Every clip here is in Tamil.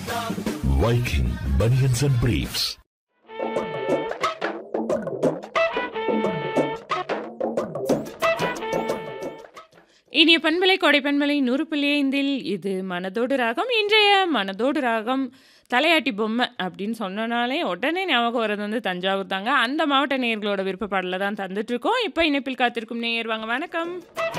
Viking Bunions and Briefs. இனிய பண்பலை கொடை பண்பலை நூறு புள்ளி ஐந்தில் இது மனதோடு ராகம் இன்றைய மனதோடு ராகம் தலையாட்டி பொம்மை அப்படின்னு சொன்னனாலே உடனே ஞாபகம் வர்றது வந்து தஞ்சாவூர் தாங்க அந்த மாவட்ட நேயர்களோட விருப்ப பாடல தான் தந்துட்டு இருக்கோம் இப்போ இணைப்பில் காத்திருக்கும் நேயர் வாங்க வணக்கம்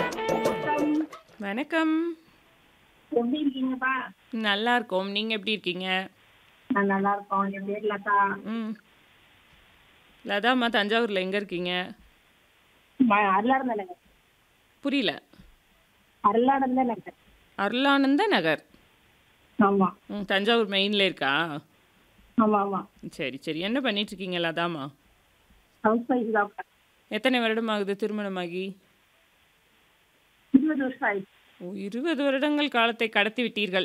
வணக்கம் எப்படி இருக்கீங்கப்பா நல்லா இருக்கோம் நீங்க எப்படி இருக்கீங்க நான் நல்லா இருக்கோம் என் பேர் லதா ம் லதாம்மா தஞ்சாவூர்ல எங்க இருக்கீங்க ம- அருளானந்த நகர் புரியல அருளானந்த நகர் அருளானந்த நகர் ஆமா ம் தஞ்சாவூர் மெயின்ல இருக்கா ஆமா ஆமா சரி சரி என்ன பண்ணிட்டு இருக்கீங்க லதாம்மா ஹவுஸ் ஒய்ஃப் தான் எத்தனை வருடம் ஆகுது திருமணமாகி இருபது வருஷம் ஆயிடுச்சு ஓ இருபது வருடங்கள் காலத்தை கடத்தி விட்டீர்கள்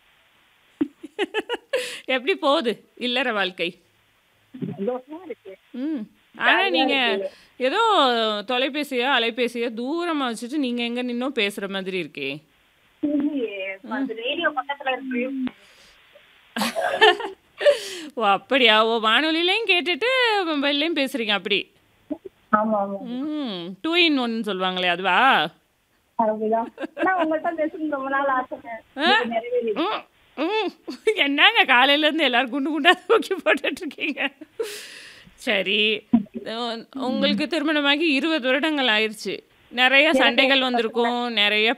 எப்படி போகுது இல்லற வாழ்க்கை சந்தோஷமா இருக்கு ம் ஆனால் நீங்கள் ஏதோ தொலைபேசியோ அலைபேசியோ தூரமாக வச்சுட்டு நீங்கள் எங்கே நின்னோ பேசுகிற மாதிரி இருக்கே இல்லையே, அந்த ரேடியோ பக்கத்துல இருக்கு ஓ அப்படியா ஓ வானொலியிலையும் கேட்டுட்டு மொபைல்லையும் பேசுகிறீங்க அப்படி ஆமா ஆமா ம் டூ இன் ஒன் சொல்லுவாங்களே அதுவா அதுதான் ஆனா உங்கள்கிட்ட பேசணும் ரொம்ப நாள் ஆசைங்க இது நிறைவேறி ம், ம். என்னங்க காலையிலேருந்து எல்லாரும் குண்டு குண்டா தூக்கி போட்டுட்டு இருக்கீங்க சரி உ- உங்களுக்கு திருமணமாகி இருபது வருடங்கள் ஆயிடுச்சு நிறைய சண்டைகள் வந்திருக்கும் நிறைய